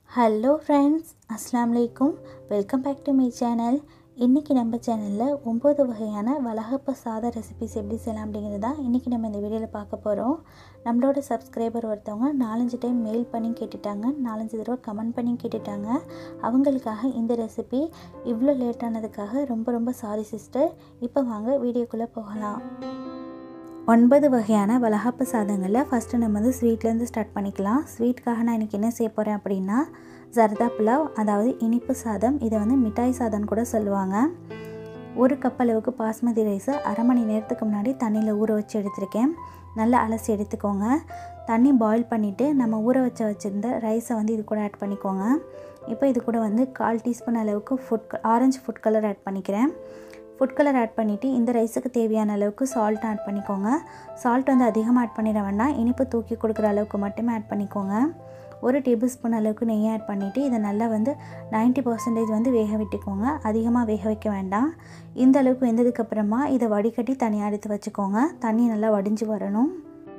hello friends அஸ்ஸலாமு அலைக்கும் welcome back to my channel இன்றைக்கி நம்ம சேனலில் ஒம்பது வகையான வளகப்ப சாத ரெசிபிஸ் எப்படி செய்யலாம் அப்படிங்கிறது தான் இன்றைக்கி நம்ம இந்த வீடியோவில் பார்க்க போகிறோம் நம்மளோட சப்ஸ்கிரைபர் ஒருத்தவங்க நாலஞ்சு டைம் மெயில் பண்ணி கேட்டுட்டாங்க நாலஞ்சு தடவை கமெண்ட் பண்ணி கேட்டுட்டாங்க அவங்களுக்காக இந்த ரெசிபி இவ்வளோ லேட் ஆனதுக்காக ரொம்ப ரொம்ப சாரி சிஸ்டர் இப்போ வாங்க வீடியோக்குள்ளே போகலாம் ஒன்பது வகையான வளகாப்பு சாதங்களில் ஃபஸ்ட்டு நம்ம வந்து ஸ்வீட்லேருந்து ஸ்டார்ட் பண்ணிக்கலாம் ஸ்வீட்காக நான் இன்றைக்கி என்ன செய்ய போகிறேன் அப்படின்னா ஜர்தா புலாவ் அதாவது இனிப்பு சாதம் இதை வந்து மிட்டாய் சாதம் கூட சொல்லுவாங்க ஒரு கப் அளவுக்கு பாஸ்மதி ரைஸை அரை மணி நேரத்துக்கு முன்னாடி தண்ணியில் ஊற வச்சு எடுத்திருக்கேன் நல்லா அலசி எடுத்துக்கோங்க தண்ணி பாயில் பண்ணிவிட்டு நம்ம ஊற வச்ச வச்சுருந்த ரைஸை வந்து இது கூட ஆட் பண்ணிக்கோங்க இப்போ இது கூட வந்து கால் டீஸ்பூன் அளவுக்கு food orange food colour add பண்ணிக்கிறேன் ஃபுட் கலர் ஆட் பண்ணிவிட்டு இந்த ரைஸுக்கு தேவையான அளவுக்கு சால்ட் ஆட் பண்ணிக்கோங்க சால்ட் வந்து அதிகமாக ஆட் பண்ணிட வேண்டாம் இனிப்பு தூக்கி கொடுக்குற அளவுக்கு மட்டுமே ஆட் பண்ணிக்கோங்க ஒரு டேபிள் ஸ்பூன் அளவுக்கு நெய் ஆட் பண்ணிவிட்டு இதை நல்லா வந்து நைன்ட்டி பர்சன்டேஜ் வந்து வேக விட்டுக்கோங்க அதிகமாக வேக வைக்க வேண்டாம் இந்த அளவுக்கு வெந்ததுக்கப்புறமா இதை வடிகட்டி தனியாக எடுத்து வச்சுக்கோங்க தண்ணி நல்லா வடிஞ்சு வரணும்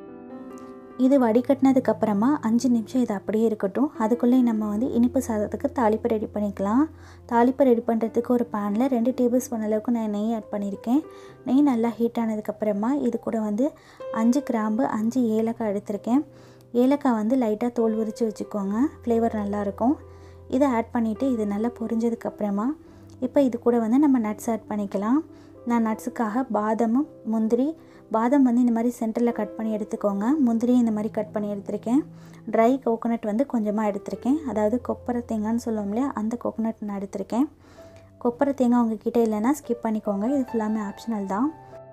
இது வடிகட்டினதுக்கப்புறமா அஞ்சு நிமிஷம் இது அப்படியே இருக்கட்டும் அதுக்குள்ளே நம்ம வந்து இனிப்பு சாதத்துக்கு தாளிப்பு ரெடி பண்ணிக்கலாம் தாளிப்பு ரெடி பண்ணுறதுக்கு ஒரு பேனில் ரெண்டு டேபிள் ஸ்பூன் அளவுக்கு நான் நெய் ஆட் பண்ணியிருக்கேன் நெய் நல்லா ஹீட் ஆனதுக்கப்புறமா இது கூட வந்து அஞ்சு கிராம்பு அஞ்சு ஏலக்காய் எடுத்திருக்கேன் ஏலக்காய் வந்து லைட்டாக தோல் உரித்து வச்சுக்கோங்க ஃப்ளேவர் நல்லாயிருக்கும் இதை ஆட் பண்ணிவிட்டு இது நல்லா பொரிஞ்சதுக்கப்புறமா இப்போ இது கூட வந்து நம்ம நட்ஸ் ஆட் பண்ணிக்கலாம் நான் நட்ஸுக்காக பாதமும் முந்திரி பாதாம் வந்து இந்த மாதிரி சென்டரில் கட் பண்ணி எடுத்துக்கோங்க முந்திரியும் இந்த மாதிரி கட் பண்ணி எடுத்திருக்கேன் ட்ரை கோகோனட் வந்து கொஞ்சமாக எடுத்திருக்கேன் அதாவது கொப்பரை தேங்காய்னு சொல்லுவோம் இல்லையா அந்த கோகோனட் நான் எடுத்திருக்கேன் கொப்பரை தேங்காய் உங்ககிட்ட இல்லைன்னா ஸ்கிப் பண்ணிக்கோங்க இது ஃபுல்லாமே ஆப்ஷனல் தான்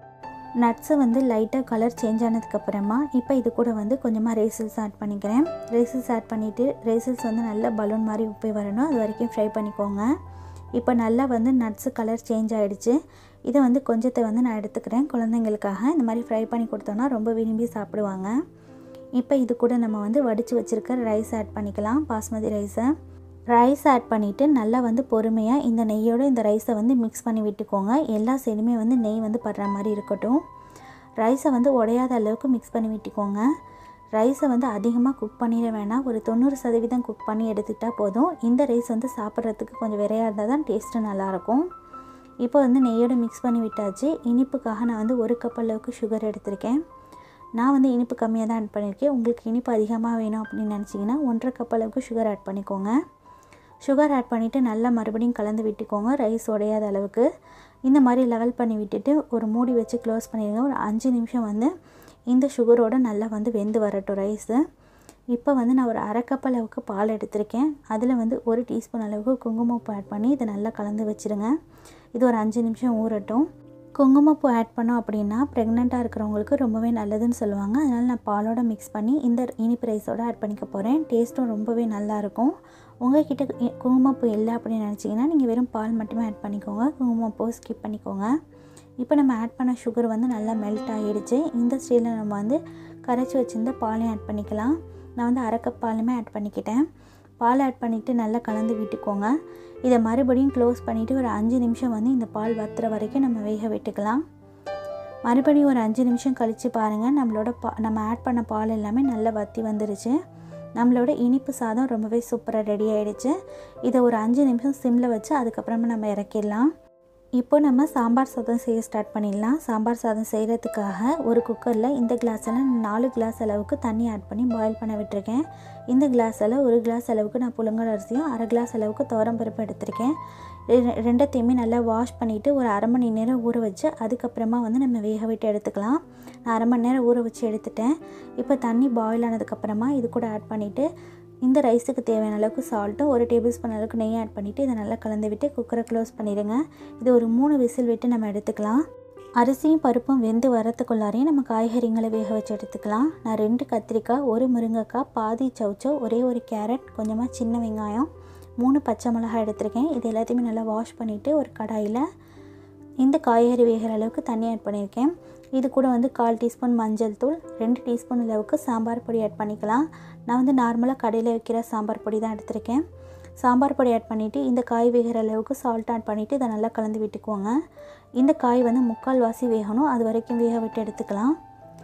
நட்ஸு வந்து லைட்டாக கலர் சேஞ்ச் ஆனதுக்கப்புறமா இப்போ இது கூட வந்து கொஞ்சமாக ரேசில்ஸ் ஆட் பண்ணிக்கிறேன் ரேசில்ஸ் ஆட் பண்ணிவிட்டு ரேசில்ஸ் வந்து நல்ல பலூன் மாதிரி உப்பி வரணும் அது வரைக்கும் ஃப்ரை பண்ணிக்கோங்க இப்போ நல்லா வந்து நட்ஸு கலர் சேஞ்ச் ஆகிடுச்சு இதை வந்து கொஞ்சத்தை வந்து நான் எடுத்துக்கிறேன் குழந்தைங்களுக்காக இந்த மாதிரி ஃப்ரை பண்ணி கொடுத்தோன்னா ரொம்ப விரும்பி சாப்பிடுவாங்க இப்போ இது கூட நம்ம வந்து வடித்து வச்சுருக்க ரைஸ் ஆட் பண்ணிக்கலாம் பாஸ்மதி ரைஸை ரைஸ் ஆட் பண்ணிவிட்டு நல்லா வந்து பொறுமையாக இந்த நெய்யோடு இந்த ரைஸை வந்து மிக்ஸ் பண்ணி விட்டுக்கோங்க எல்லா சைடுமே வந்து நெய் வந்து படுற மாதிரி இருக்கட்டும் ரைஸை வந்து உடையாத அளவுக்கு மிக்ஸ் பண்ணி விட்டுக்கோங்க ரைஸை வந்து அதிகமாக குக் பண்ணிட வேணாம் ஒரு தொண்ணூறு சதவீதம் குக் பண்ணி எடுத்துக்கிட்டால் போதும் இந்த ரைஸ் வந்து சாப்பிட்றதுக்கு கொஞ்சம் விரையாக இருந்தால் தான் டேஸ்ட்டு நல்லாயிருக்கும் இப்போ வந்து நெய்யோடு மிக்ஸ் பண்ணி விட்டாச்சு இனிப்புக்காக நான் வந்து ஒரு கப் அளவுக்கு சுகர் எடுத்திருக்கேன் நான் வந்து இனிப்பு கம்மியாக தான் ஆட் பண்ணியிருக்கேன் உங்களுக்கு இனிப்பு அதிகமாக வேணும் அப்படின்னு நினச்சிங்கன்னா ஒன்றரை கப் அளவுக்கு சுகர் ஆட் பண்ணிக்கோங்க சுகர் ஆட் பண்ணிவிட்டு நல்லா மறுபடியும் கலந்து விட்டுக்கோங்க ரைஸ் உடையாத அளவுக்கு இந்த மாதிரி லெவல் பண்ணி விட்டுட்டு ஒரு மூடி வச்சு க்ளோஸ் பண்ணிடுங்க ஒரு அஞ்சு நிமிஷம் வந்து இந்த சுகரோடு நல்லா வந்து வெந்து வரட்டும் ரைஸு இப்போ வந்து நான் ஒரு அரை கப் அளவுக்கு பால் எடுத்திருக்கேன் அதில் வந்து ஒரு டீஸ்பூன் அளவுக்கு குங்குமப்பூ ஆட் பண்ணி இதை நல்லா கலந்து வச்சுருங்க இது ஒரு அஞ்சு நிமிஷம் ஊறட்டும் குங்குமப்பூ ஆட் பண்ணோம் அப்படின்னா ப்ரெக்னெண்ட்டாக இருக்கிறவங்களுக்கு ரொம்பவே நல்லதுன்னு சொல்லுவாங்க அதனால் நான் பாலோட மிக்ஸ் பண்ணி இந்த இனிப்பு ரைஸோடு ஆட் பண்ணிக்க போகிறேன் டேஸ்ட்டும் ரொம்பவே நல்லாயிருக்கும் உங்கள்கிட்ட குங்குமப்பூ இல்லை அப்படின்னு நினச்சிங்கன்னா நீங்கள் வெறும் பால் மட்டுமே ஆட் பண்ணிக்கோங்க குங்குமப்பூ ஸ்கிப் பண்ணிக்கோங்க இப்போ நம்ம ஆட் பண்ண சுகர் வந்து நல்லா மெல்ட் ஆகிடுச்சு இந்த ஸ்டேஜில் நம்ம வந்து கரைச்சி வச்சுருந்த பாலையும் ஆட் பண்ணிக்கலாம் நான் வந்து அரை கப் பாலுமே ஆட் பண்ணிக்கிட்டேன் பால் ஆட் பண்ணிவிட்டு நல்லா கலந்து விட்டுக்கோங்க இதை மறுபடியும் க்ளோஸ் பண்ணிவிட்டு ஒரு அஞ்சு நிமிஷம் வந்து இந்த பால் வத்துற வரைக்கும் நம்ம வேக விட்டுக்கலாம் மறுபடியும் ஒரு அஞ்சு நிமிஷம் கழித்து பாருங்கள் நம்மளோட பா நம்ம ஆட் பண்ண பால் எல்லாமே நல்லா வற்றி வந்துருச்சு நம்மளோட இனிப்பு சாதம் ரொம்பவே சூப்பராக ரெடி ஆகிடுச்சு இதை ஒரு அஞ்சு நிமிஷம் சிம்மில் வச்சு அதுக்கப்புறமா நம்ம இறக்கிடலாம் இப்போ நம்ம சாம்பார் சாதம் செய்ய ஸ்டார்ட் பண்ணிடலாம் சாம்பார் சாதம் செய்கிறதுக்காக ஒரு குக்கரில் இந்த கிளாஸில் நாலு கிளாஸ் அளவுக்கு தண்ணி ஆட் பண்ணி பாயில் பண்ண விட்டுருக்கேன் இந்த கிளாஸில் ஒரு கிளாஸ் அளவுக்கு நான் புழுங்கல் அரிசியும் அரை கிளாஸ் அளவுக்கு துவரம்பருப்பு எடுத்திருக்கேன் ரெண்டத்தையுமே நல்லா வாஷ் பண்ணிவிட்டு ஒரு அரை மணி நேரம் ஊற வச்சு அதுக்கப்புறமா வந்து நம்ம வேக விட்டு எடுத்துக்கலாம் நான் அரை மணி நேரம் ஊற வச்சு எடுத்துட்டேன் இப்போ தண்ணி பாயில் ஆனதுக்கப்புறமா இது கூட ஆட் பண்ணிவிட்டு இந்த ரைஸுக்கு தேவையான அளவுக்கு சால்ட்டும் ஒரு டேபிள் ஸ்பூன் அளவுக்கு நெய் ஆட் பண்ணிவிட்டு இதை நல்லா கலந்து விட்டு குக்கரை க்ளோஸ் பண்ணிடுங்க இது ஒரு மூணு விசில் விட்டு நம்ம எடுத்துக்கலாம் அரிசியும் பருப்பும் வெந்து வரத்துக்குள்ளாரையும் நம்ம காய்கறிகளை வேக வச்சு எடுத்துக்கலாம் நான் ரெண்டு கத்திரிக்காய் ஒரு முருங்கைக்காய் பாதி சவுச்சோ ஒரே ஒரு கேரட் கொஞ்சமாக சின்ன வெங்காயம் மூணு பச்சை மிளகாய் எடுத்திருக்கேன் இது எல்லாத்தையுமே நல்லா வாஷ் பண்ணிவிட்டு ஒரு கடாயில் இந்த காய்கறி வேகிற அளவுக்கு தண்ணி ஆட் பண்ணியிருக்கேன் இது கூட வந்து கால் டீஸ்பூன் மஞ்சள் தூள் ரெண்டு டீஸ்பூன் அளவுக்கு சாம்பார் பொடி ஆட் பண்ணிக்கலாம் நான் வந்து நார்மலாக கடையில் வைக்கிற சாம்பார் பொடி தான் எடுத்திருக்கேன் சாம்பார் பொடி ஆட் பண்ணிவிட்டு இந்த காய் வேகிற அளவுக்கு சால்ட் ஆட் பண்ணிவிட்டு இதை நல்லா கலந்து விட்டுக்கோங்க இந்த காய் வந்து முக்கால் வாசி வேகணும் அது வரைக்கும் வேக விட்டு எடுத்துக்கலாம்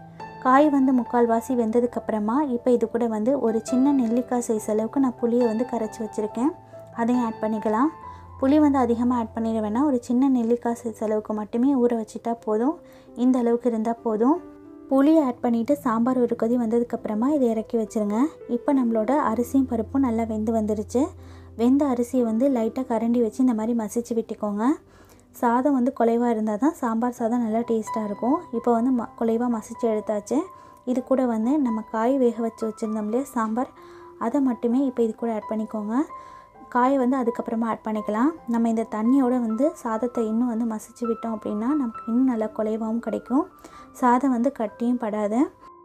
காய் வந்து முக்கால்வாசி வெந்ததுக்கப்புறமா இப்போ இது கூட வந்து ஒரு சின்ன நெல்லிக்காய் சைஸ் அளவுக்கு நான் புளியை வந்து கரைச்சி வச்சுருக்கேன் அதையும் ஆட் பண்ணிக்கலாம் புளி வந்து அதிகமாக ஆட் பண்ணிட வேணாம் ஒரு சின்ன நெல்லிக்காய் சைஸ் அளவுக்கு மட்டுமே ஊற வச்சுட்டா போதும் இந்த அளவுக்கு இருந்தால் போதும் புளி ஆட் பண்ணிவிட்டு சாம்பார் ஒரு கொதி வந்ததுக்கப்புறமா இதை இறக்கி வச்சுருங்க இப்போ நம்மளோட அரிசியும் பருப்பும் நல்லா வெந்து வந்துருச்சு வெந்த அரிசியை வந்து லைட்டாக கரண்டி வச்சு இந்த மாதிரி மசிச்சு விட்டுக்கோங்க சாதம் வந்து குலைவாக இருந்தால் தான் சாம்பார் சாதம் நல்லா டேஸ்ட்டாக இருக்கும் இப்போ வந்து ம குலைவாக மசிச்சு எடுத்தாச்சு இது கூட வந்து நம்ம காய் வேக வச்சு வச்சுருந்தோம் இல்லையா சாம்பார் அதை மட்டுமே இப்போ இது கூட ஆட் பண்ணிக்கோங்க காயை வந்து அதுக்கப்புறமா ஆட் பண்ணிக்கலாம் நம்ம இந்த தண்ணியோட வந்து சாதத்தை இன்னும் வந்து மசிச்சு விட்டோம் அப்படின்னா நமக்கு இன்னும் நல்லா குலைவாகவும் கிடைக்கும் சாதம் வந்து கட்டியும் படாது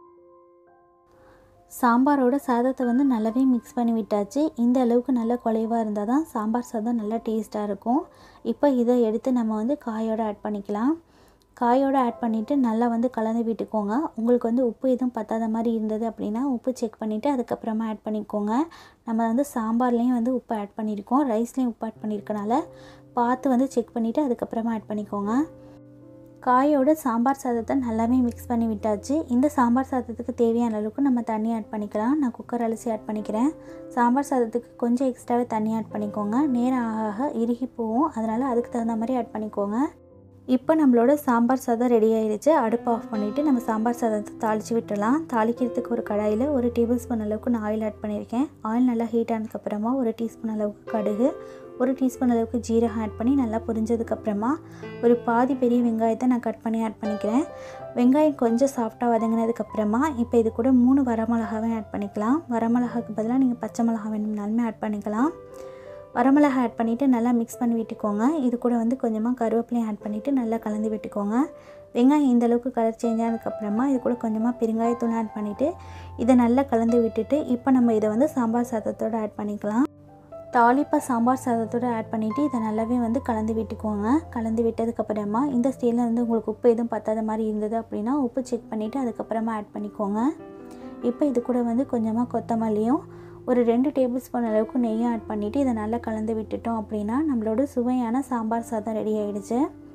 சாம்பாரோட சாதத்தை வந்து நல்லாவே மிக்ஸ் பண்ணி விட்டாச்சு இந்த அளவுக்கு நல்லா குலைவாக இருந்தால் தான் சாம்பார் சாதம் நல்லா டேஸ்ட்டாக இருக்கும் இப்போ இதை எடுத்து நம்ம வந்து காயோடு ஆட் பண்ணிக்கலாம் காயோடு ஆட் பண்ணிவிட்டு நல்லா வந்து கலந்து விட்டுக்கோங்க உங்களுக்கு வந்து உப்பு எதுவும் பத்தாத மாதிரி இருந்தது அப்படின்னா உப்பு செக் பண்ணிவிட்டு அதுக்கப்புறமா ஆட் பண்ணிக்கோங்க நம்ம வந்து சாம்பார்லேயும் வந்து உப்பு ஆட் பண்ணியிருக்கோம் ரைஸ்லேயும் உப்பு ஆட் பண்ணியிருக்கனால பார்த்து வந்து செக் பண்ணிவிட்டு அதுக்கப்புறமா ஆட் பண்ணிக்கோங்க காயோட சாம்பார் சாதத்தை நல்லாவே மிக்ஸ் பண்ணி விட்டாச்சு இந்த சாம்பார் சாதத்துக்கு தேவையான அளவுக்கு நம்ம தண்ணி ஆட் பண்ணிக்கலாம் நான் குக்கர் அலசி ஆட் பண்ணிக்கிறேன் சாம்பார் சாதத்துக்கு கொஞ்சம் எக்ஸ்ட்ராவே தண்ணி ஆட் பண்ணிக்கோங்க நேரம் ஆக ஆக இறுகி போகும் அதனால் அதுக்கு தகுந்த மாதிரி ஆட் பண்ணிக்கோங்க இப்போ நம்மளோட சாம்பார் சாதம் ரெடி ஆயிடுச்சு அடுப்பு ஆஃப் பண்ணிவிட்டு நம்ம சாம்பார் சாதத்தை தாளித்து விட்டுடலாம் தாளிக்கிறதுக்கு ஒரு கடாயில் ஒரு டேபிள் ஸ்பூன் அளவுக்கு நான் ஆயில் ஆட் பண்ணியிருக்கேன் ஆயில் நல்லா ஹீட் ஆனதுக்கப்புறமா ஒரு டீஸ்பூன் அளவுக்கு கடுகு ஒரு டீஸ்பூன் அளவுக்கு ஜீரகம் ஆட் பண்ணி நல்லா புரிஞ்சதுக்கப்புறமா ஒரு பாதி பெரிய வெங்காயத்தை நான் கட் பண்ணி ஆட் பண்ணிக்கிறேன் வெங்காயம் கொஞ்சம் சாஃப்டாக வதங்கினதுக்கப்புறமா இப்போ இது கூட மூணு வரமிளகாவே ஆட் பண்ணிக்கலாம் வரமிளகாக்கு பதிலாக நீங்கள் பச்சை மிளகா வேணும்னாலுமே ஆட் பண்ணிக்கலாம் வரமிளகா ஆட் பண்ணிவிட்டு நல்லா மிக்ஸ் பண்ணி விட்டுக்கோங்க இது கூட வந்து கொஞ்சமாக கருவேப்பிலையும் ஆட் பண்ணிவிட்டு நல்லா கலந்து விட்டுக்கோங்க வெங்காயம் இந்த அளவுக்கு கலர் சேஞ்ச் ஆனதுக்கப்புறமா இது கூட கொஞ்சமாக பெருங்காயத்தூள் ஆட் பண்ணிவிட்டு இதை நல்லா கலந்து விட்டுட்டு இப்போ நம்ம இதை வந்து சாம்பார் சாதத்தோடு ஆட் பண்ணிக்கலாம் தாளிப்பை சாம்பார் சாதத்தோடு ஆட் பண்ணிவிட்டு இதை நல்லாவே வந்து கலந்து விட்டுக்கோங்க கலந்து விட்டதுக்கப்புறமா இந்த ஸ்டேஜில் வந்து உங்களுக்கு உப்பு எதுவும் பத்தாத மாதிரி இருந்தது அப்படின்னா உப்பு செக் பண்ணிவிட்டு அதுக்கப்புறமா ஆட் பண்ணிக்கோங்க இப்போ இது கூட வந்து கொஞ்சமாக கொத்தமல்லியும் ஒரு ரெண்டு டேபிள் ஸ்பூன் அளவுக்கு நெய்யும் ஆட் பண்ணிவிட்டு இதை நல்லா கலந்து விட்டுட்டோம் அப்படின்னா நம்மளோட சுவையான சாம்பார் சாதம் ரெடி ஆகிடுச்சு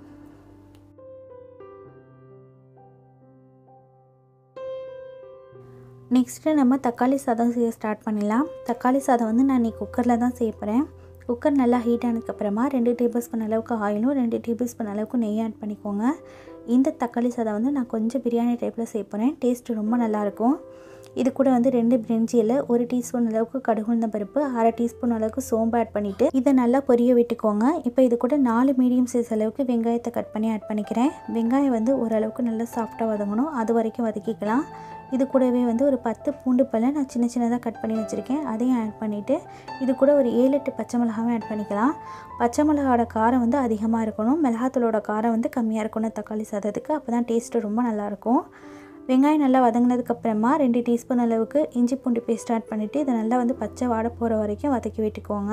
நெக்ஸ்ட்டு நம்ம தக்காளி சாதம் செய்ய ஸ்டார்ட் பண்ணிடலாம் தக்காளி சாதம் வந்து நான் இன்றைக்கி குக்கரில் தான் செய்ய போகிறேன் குக்கர் நல்லா ஹீட் ஆனதுக்கப்புறமா ரெண்டு டேபிள் ஸ்பூன் அளவுக்கு ஆயிலும் ரெண்டு டேபிள் ஸ்பூன் அளவுக்கு நெய் ஆட் பண்ணிக்கோங்க இந்த தக்காளி சாதம் வந்து நான் கொஞ்சம் பிரியாணி டைப்பில் செய்ய போகிறேன் டேஸ்ட்டு ரொம்ப நல்லாயிருக்கும் இது கூட வந்து ரெண்டு பிரிஞ்சி இலை ஒரு டீஸ்பூன் அளவுக்கு கடுகுந்த பருப்பு அரை டீஸ்பூன் அளவுக்கு சோம்பு ஆட் பண்ணிவிட்டு இதை நல்லா பொரிய விட்டுக்கோங்க இப்போ இது கூட நாலு மீடியம் சைஸ் அளவுக்கு வெங்காயத்தை கட் பண்ணி ஆட் பண்ணிக்கிறேன் வெங்காயம் வந்து ஓரளவுக்கு நல்லா சாஃப்டாக வதங்கணும் அது வரைக்கும் வதக்கிக்கலாம் இது கூடவே வந்து ஒரு பத்து பூண்டு பல்ல நான் சின்ன சின்னதாக கட் பண்ணி வச்சுருக்கேன் அதையும் ஆட் பண்ணிவிட்டு இது கூட ஒரு ஏழு எட்டு பச்சை மிளகாவும் ஆட் பண்ணிக்கலாம் பச்சை மிளகாவோட காரம் வந்து அதிகமாக இருக்கணும் மிளகாத்தூளோட காரம் வந்து கம்மியாக இருக்கணும் தக்காளி சாதத்துக்கு அப்போ தான் டேஸ்ட்டு ரொம்ப நல்லாயிருக்கும் வெங்காயம் நல்லா வதங்கினதுக்கப்புறமா ரெண்டு டீஸ்பூன் அளவுக்கு இஞ்சி பூண்டு பேஸ்ட் ஆட் பண்ணிவிட்டு இதை நல்லா வந்து பச்சை வாட போகிற வரைக்கும் வதக்கி விட்டுக்கோங்க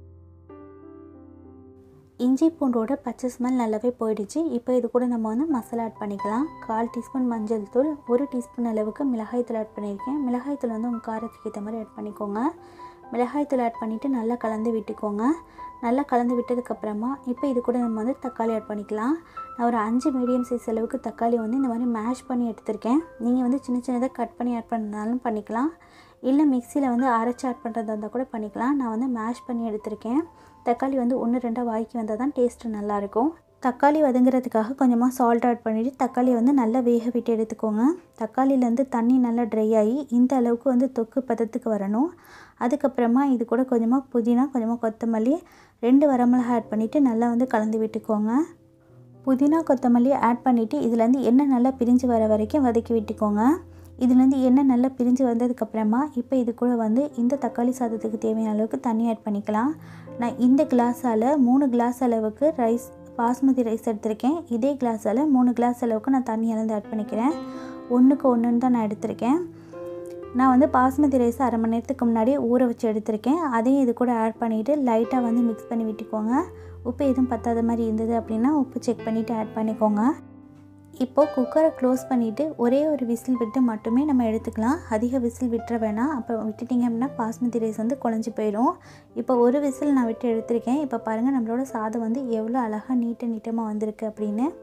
இஞ்சி பூண்டோட பச்சை ஸ்மெல் நல்லாவே போயிடுச்சு இப்போ இது கூட நம்ம வந்து மசாலா ஆட் பண்ணிக்கலாம் கால் டீஸ்பூன் மஞ்சள் தூள் ஒரு டீஸ்பூன் அளவுக்கு மிளகாய் தூள் ஆட் பண்ணியிருக்கேன் மிளகாய் தூள் வந்து உங்கள் காரத்துக்கு ஏற்ற மாதிரி ஆட் பண்ணிக்கோங்க மிளகாய் தூள் ஆட் பண்ணிவிட்டு நல்லா கலந்து விட்டுக்கோங்க நல்லா கலந்து விட்டதுக்கப்புறமா இப்போ இது கூட நம்ம வந்து தக்காளி ஆட் பண்ணிக்கலாம் நான் ஒரு அஞ்சு மீடியம் சைஸ் அளவுக்கு தக்காளி வந்து இந்த மாதிரி மேஷ் பண்ணி எடுத்திருக்கேன் நீங்கள் வந்து சின்ன சின்னதாக கட் பண்ணி ஆட் பண்ணாலும் பண்ணிக்கலாம் இல்லை மிக்சியில் வந்து அரைச்சி ஆட் பண்ணுறதா இருந்தால் கூட பண்ணிக்கலாம் நான் வந்து மேஷ் பண்ணி எடுத்திருக்கேன் தக்காளி வந்து ஒன்று ரெண்டாக வாய்க்கு வந்தால் தான் டேஸ்ட்டு நல்லாயிருக்கும் தக்காளி வதங்குறதுக்காக கொஞ்சமாக சால்ட் ஆட் பண்ணிவிட்டு தக்காளியை வந்து நல்லா வேக விட்டு எடுத்துக்கோங்க தக்காளியிலேருந்து தண்ணி நல்லா ட்ரை ஆகி இந்த அளவுக்கு வந்து தொக்கு பதத்துக்கு வரணும் அதுக்கப்புறமா இது கூட கொஞ்சமாக புதினா கொஞ்சமாக கொத்தமல்லி ரெண்டு வரமிளகா ஆட் பண்ணிவிட்டு நல்லா வந்து கலந்து விட்டுக்கோங்க புதினா கொத்தமல்லி ஆட் பண்ணிவிட்டு இதுலேருந்து எண்ணெய் நல்லா பிரிஞ்சு வர வரைக்கும் வதக்கி விட்டுக்கோங்க இதுலேருந்து எண்ணெய் நல்லா பிரிஞ்சு வந்ததுக்கப்புறமா இப்போ இது கூட வந்து இந்த தக்காளி சாதத்துக்கு தேவையான அளவுக்கு தண்ணி ஆட் பண்ணிக்கலாம் நான் இந்த கிளாஸால் மூணு கிளாஸ் அளவுக்கு ரைஸ் பாஸ்மதி ரைஸ் எடுத்திருக்கேன் இதே கிளாஸால் மூணு கிளாஸ் அளவுக்கு நான் தண்ணி அளந்து ஆட் பண்ணிக்கிறேன் ஒன்றுக்கு ஒன்றுன்னு தான் நான் எடுத்திருக்கேன் நான் வந்து பாஸ்மதி ரைஸ் அரை மணி நேரத்துக்கு முன்னாடி ஊற வச்சு எடுத்திருக்கேன் அதையும் இது கூட ஆட் பண்ணிவிட்டு லைட்டாக வந்து மிக்ஸ் பண்ணி விட்டுக்கோங்க உப்பு எதுவும் பத்தாத மாதிரி இருந்தது அப்படின்னா உப்பு செக் பண்ணிவிட்டு ஆட் பண்ணிக்கோங்க இப்போது குக்கரை க்ளோஸ் பண்ணிவிட்டு ஒரே ஒரு விசில் விட்டு மட்டுமே நம்ம எடுத்துக்கலாம் அதிக விசில் விட்டுற வேணாம் அப்புறம் விட்டுட்டிங்க அப்படின்னா பாஸ்மதி ரைஸ் வந்து குழஞ்சி போயிடும் இப்போ ஒரு விசில் நான் விட்டு எடுத்திருக்கேன் இப்போ பாருங்கள் நம்மளோட சாதம் வந்து எவ்வளோ அழகாக நீட்ட நீட்டமாக வந்திருக்கு அப்படின்னு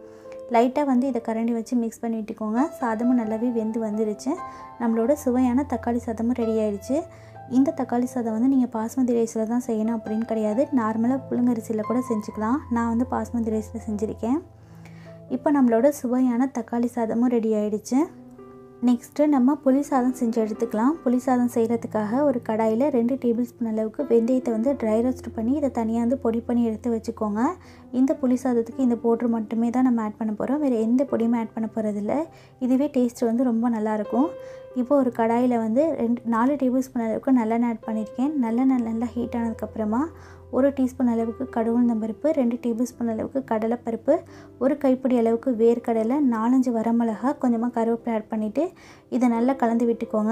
லைட்டாக வந்து இதை கரண்டி வச்சு மிக்ஸ் பண்ணி விட்டுக்கோங்க சாதமும் நல்லாவே வெந்து வந்துருச்சு நம்மளோட சுவையான தக்காளி சாதமும் ரெடி ஆயிடுச்சு இந்த தக்காளி சாதம் வந்து நீங்கள் பாஸ்மதி ரைஸில் தான் செய்யணும் அப்படின்னு கிடையாது நார்மலாக புழுங்கரிசியில் கூட செஞ்சுக்கலாம் நான் வந்து பாஸ்மதி ரைஸில் செஞ்சுருக்கேன் இப்போ நம்மளோட சுவையான தக்காளி சாதமும் ரெடி ஆயிடுச்சு நெக்ஸ்ட்டு நம்ம புளி சாதம் செஞ்சு எடுத்துக்கலாம் புளி சாதம் செய்கிறதுக்காக ஒரு கடாயில் ரெண்டு டேபிள் ஸ்பூன் அளவுக்கு வெந்தயத்தை வந்து ட்ரை ரோஸ்ட் பண்ணி இதை தனியாக வந்து பொடி பண்ணி எடுத்து வச்சுக்கோங்க இந்த புளி சாதத்துக்கு இந்த பவுட்ரு மட்டுமே தான் நம்ம ஆட் பண்ண போகிறோம் வேறு எந்த பொடியுமே ஆட் பண்ண போகிறதில்ல இதுவே டேஸ்ட் வந்து ரொம்ப நல்லாயிருக்கும் இப்போ ஒரு கடாயில் வந்து ரெண்டு நாலு டேபிள் ஸ்பூன் அளவுக்கு நல்லெண்ணெய் ஆட் பண்ணியிருக்கேன் நல்லெண்ணெய் நல்லா ஹீட் ஆனதுக்கப்புறமா ஒரு டீஸ்பூன் அளவுக்கு கடுகுளுந்தம் பருப்பு ரெண்டு டேபிள் ஸ்பூன் அளவுக்கு கடலைப்பருப்பு ஒரு கைப்பிடி அளவுக்கு வேர்க்கடலை நாலஞ்சு வரமிளகா கொஞ்சமாக கருவேப்பிலை ஆட் பண்ணிவிட்டு இதை நல்லா கலந்து விட்டுக்கோங்க